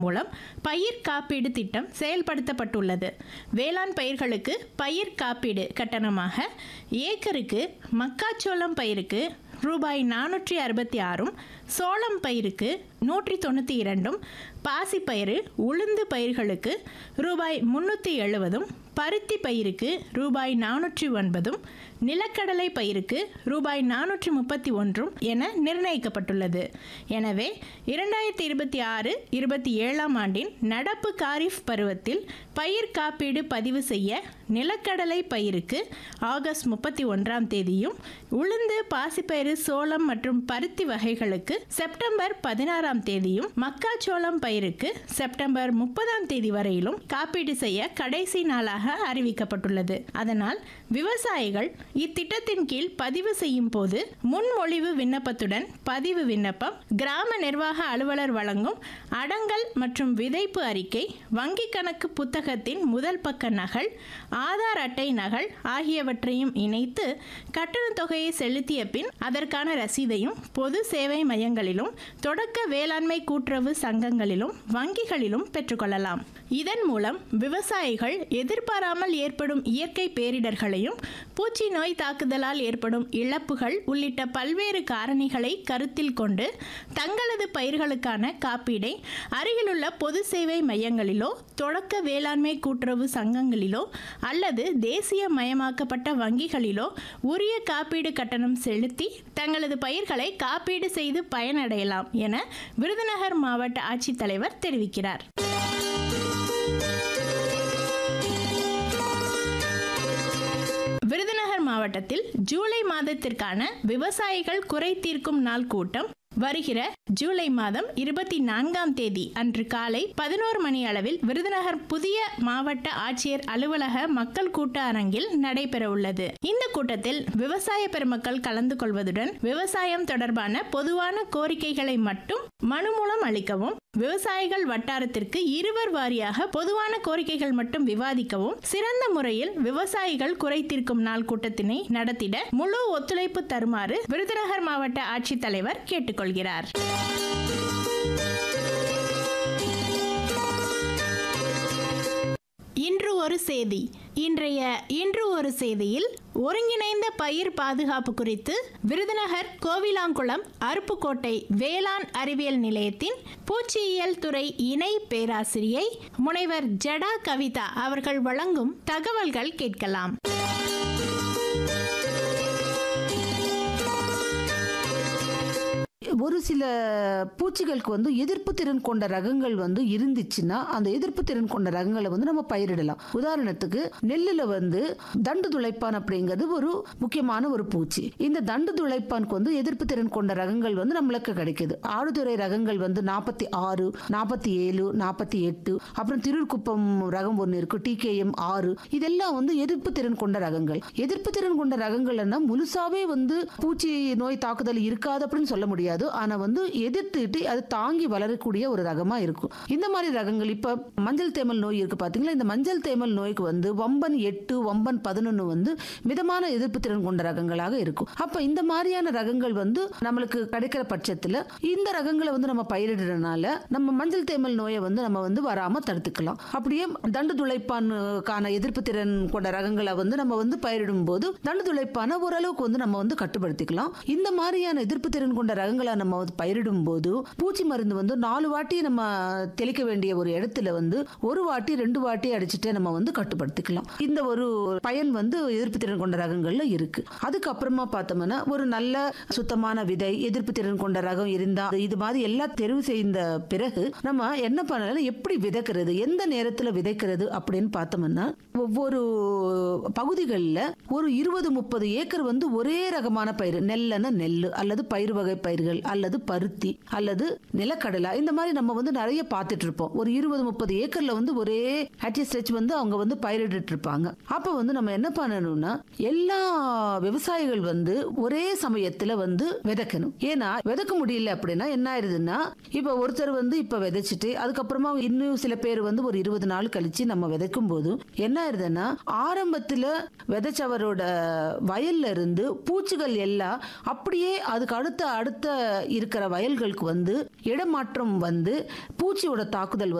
மூலம் பயிர் காப்பீடு திட்டம் செயல்படுத்தப்பட்டுள்ளது வேளாண் பயிர்களுக்கு பயிர் காப்பீடு கட்டணமாக ஏக்கருக்கு மக்காச்சோளம் பயிருக்கு ரூபாய் நானூற்றி அறுபத்தி ஆறும் சோளம் பயிருக்கு நூற்றி தொண்ணூற்றி இரண்டும் பாசிப்பயிறு உளுந்து பயிர்களுக்கு ரூபாய் முந்நூற்றி எழுபதும் பருத்தி பயிருக்கு ரூபாய் நானூற்றி ஒன்பதும் நிலக்கடலை பயிருக்கு ரூபாய் நானூற்றி முப்பத்தி ஒன்றும் என நிர்ணயிக்கப்பட்டுள்ளது எனவே இரண்டாயிரத்தி இருபத்தி ஆறு இருபத்தி ஏழாம் ஆண்டின் நடப்பு காரிஃப் பருவத்தில் பயிர் காப்பீடு பதிவு செய்ய நிலக்கடலை பயிருக்கு ஆகஸ்ட் முப்பத்தி ஒன்றாம் தேதியும் உளுந்து பாசிப்பயிறு சோளம் மற்றும் பருத்தி வகைகளுக்கு செப்டம்பர் பதினாறாம் தேதியும் மக்காச்சோளம் பயிருக்கு செப்டம்பர் முப்பதாம் தேதி வரையிலும் காப்பீடு செய்ய கடைசி நாளாக அறிவிக்கப்பட்டுள்ளது அதனால் விவசாயிகள் இத்திட்டத்தின் கீழ் பதிவு செய்யும் போது முன்மொழிவு விண்ணப்பத்துடன் பதிவு விண்ணப்பம் கிராம நிர்வாக அலுவலர் வழங்கும் அடங்கல் மற்றும் விதைப்பு அறிக்கை வங்கி கணக்கு புத்தகத்தின் முதல் பக்க நகல் ஆதார் அட்டை நகல் ஆகியவற்றையும் இணைத்து கட்டணத் தொகையை செலுத்திய பின் அதற்கான ரசீதையும் பொது சேவை மையங்களிலும் தொடக்க வேளாண்மை கூட்டுறவு சங்கங்களிலும் வங்கிகளிலும் பெற்றுக்கொள்ளலாம் இதன் மூலம் விவசாயிகள் எதிர்பாராமல் ஏற்படும் இயற்கை பேரிடர்களையும் பூச்சி நோய் தாக்குதலால் ஏற்படும் இழப்புகள் உள்ளிட்ட பல்வேறு காரணிகளை கருத்தில் கொண்டு தங்களது பயிர்களுக்கான காப்பீடை அருகிலுள்ள பொது சேவை மையங்களிலோ தொடக்க வேளாண்மை கூட்டுறவு சங்கங்களிலோ அல்லது தேசிய மயமாக்கப்பட்ட வங்கிகளிலோ உரிய காப்பீடு கட்டணம் செலுத்தி தங்களது பயிர்களை காப்பீடு செய்து பயனடையலாம் என விருதுநகர் மாவட்ட ஆட்சித்தலைவர் தெரிவிக்கிறார் விருதுநகர் மாவட்டத்தில் ஜூலை மாதத்திற்கான விவசாயிகள் குறை தீர்க்கும் நாள் கூட்டம் வருகிற ஜூலை மாதம் இருபத்தி நான்காம் தேதி அன்று காலை பதினோரு மணி அளவில் விருதுநகர் புதிய மாவட்ட ஆட்சியர் அலுவலக மக்கள் கூட்ட அரங்கில் நடைபெற உள்ளது இந்த கூட்டத்தில் விவசாய பெருமக்கள் கலந்து கொள்வதுடன் விவசாயம் தொடர்பான பொதுவான கோரிக்கைகளை மட்டும் மனு மூலம் அளிக்கவும் விவசாயிகள் வட்டாரத்திற்கு இருவர் வாரியாக பொதுவான கோரிக்கைகள் மட்டும் விவாதிக்கவும் சிறந்த முறையில் விவசாயிகள் குறை தீர்க்கும் நாள் கூட்டத்தினை நடத்திட முழு ஒத்துழைப்பு தருமாறு விருதுநகர் மாவட்ட ஆட்சித்தலைவர் கேட்டுக்கொள்கிறார் இன்று ஒரு செய்தி இன்றைய இன்று ஒரு செய்தியில் ஒருங்கிணைந்த பயிர் பாதுகாப்பு குறித்து விருதுநகர் கோவிலாங்குளம் அருப்புக்கோட்டை வேளாண் அறிவியல் நிலையத்தின் பூச்சியியல் துறை இணை பேராசிரியை முனைவர் ஜடா கவிதா அவர்கள் வழங்கும் தகவல்கள் கேட்கலாம் ஒரு சில பூச்சிகளுக்கு வந்து எதிர்ப்பு திறன் கொண்ட ரகங்கள் வந்து இருந்துச்சுன்னா அந்த எதிர்ப்பு திறன் கொண்ட ரகங்களை வந்து நம்ம பயிரிடலாம் உதாரணத்துக்கு நெல்லுல வந்து தண்டு துளைப்பான் அப்படிங்கிறது ஒரு முக்கியமான ஒரு பூச்சி இந்த தண்டு துளைப்பானுக்கு வந்து எதிர்ப்பு திறன் கொண்ட ரகங்கள் வந்து நம்மளுக்கு கிடைக்குது ஆடுதுறை ரகங்கள் வந்து நாற்பத்தி ஆறு நாற்பத்தி ஏழு நாற்பத்தி எட்டு அப்புறம் திருக்குப்பம் ரகம் ஒன்று இருக்கு டிகேஎம் ஆறு இதெல்லாம் வந்து எதிர்ப்பு திறன் கொண்ட ரகங்கள் எதிர்ப்பு திறன் கொண்ட ரகங்கள்னா முழுசாவே வந்து பூச்சி நோய் தாக்குதல் இருக்காது அப்படின்னு சொல்ல முடியாது ஆனா வந்து எதிர்த்துட்டு அது தாங்கி வளரக்கூடிய ஒரு ரகமா இருக்கும் இந்த மாதிரி ரகங்கள் இப்ப மஞ்சள் தேமல் நோய் இருக்கு பாத்தீங்களா இந்த மஞ்சள் தேமல் நோய்க்கு வந்து வம்பன் எட்டு வம்பன் பதினொன்னு வந்து மிதமான எதிர்ப்பு திறன் கொண்ட ரகங்களாக இருக்கும் அப்ப இந்த மாதிரியான ரகங்கள் வந்து நம்மளுக்கு கிடைக்கிற பட்சத்துல இந்த ரகங்களை வந்து நம்ம பயிரிடுறதுனால நம்ம மஞ்சள் தேமல் நோயை வந்து நம்ம வந்து வராம தடுத்துக்கலாம் அப்படியே தண்டு துளைப்பானுக்கான எதிர்ப்பு திறன் கொண்ட ரகங்களை வந்து நம்ம வந்து பயிரிடும் போது தண்டு துளைப்பான ஓரளவுக்கு வந்து நம்ம வந்து கட்டுப்படுத்திக்கலாம் இந்த மாதிரியான எதிர்ப்பு திறன் கொண்ட ரகங்களை நம்ம வந்து பயிரிடும் போது பூச்சி மருந்து வந்து நாலு வாட்டி நம்ம தெளிக்க வேண்டிய ஒரு இடத்துல வந்து ஒரு வாட்டி ரெண்டு வாட்டி அடிச்சுட்டே நம்ம வந்து கட்டுப்படுத்திக்கலாம் இந்த ஒரு பயன் வந்து எதிர்ப்பு திறன் கொண்ட ரகங்கள்ல இருக்கு அதுக்கப்புறமா பார்த்தோம்னா ஒரு நல்ல சுத்தமான விதை எதிர்ப்பு திறன் கொண்ட ரகம் இருந்தா இது மாதிரி எல்லாம் தெரிவு செய்த பிறகு நம்ம என்ன பண்ணலாம் எப்படி விதைக்கிறது எந்த நேரத்துல விதைக்கிறது அப்படின்னு பார்த்தோம்னா ஒவ்வொரு பகுதிகளில் ஒரு இருபது முப்பது ஏக்கர் வந்து ஒரே ரகமான பயிர் நெல்லன நெல் அல்லது பயிர் வகை பயிர்கள் அல்லது பருத்தி அல்லது நிலக்கடலை இந்த மாதிரி நம்ம வந்து நிறைய பார்த்துட்டு இருப்போம் ஒரு இருபது முப்பது ஏக்கர்ல வந்து ஒரே ஹெச்எஸ்ஹெச் வந்து அவங்க வந்து பயிரிட்டு இருப்பாங்க அப்ப வந்து நம்ம என்ன பண்ணணும்னா எல்லா விவசாயிகள் வந்து ஒரே சமயத்துல வந்து விதைக்கணும் ஏன்னா விதைக்க முடியல அப்படின்னா என்ன ஆயிருதுன்னா இப்ப ஒருத்தர் வந்து இப்ப விதைச்சிட்டு அதுக்கப்புறமா இன்னும் சில பேர் வந்து ஒரு இருபது நாள் கழிச்சு நம்ம விதைக்கும் போது என்ன ஆயிருதுன்னா ஆரம்பத்துல விதைச்சவரோட வயல்ல இருந்து பூச்சிகள் எல்லாம் அப்படியே அதுக்கு அடுத்த அடுத்த இருக்கிற வயல்களுக்கு வந்து இடமாற்றம் வந்து பூச்சியோட தாக்குதல்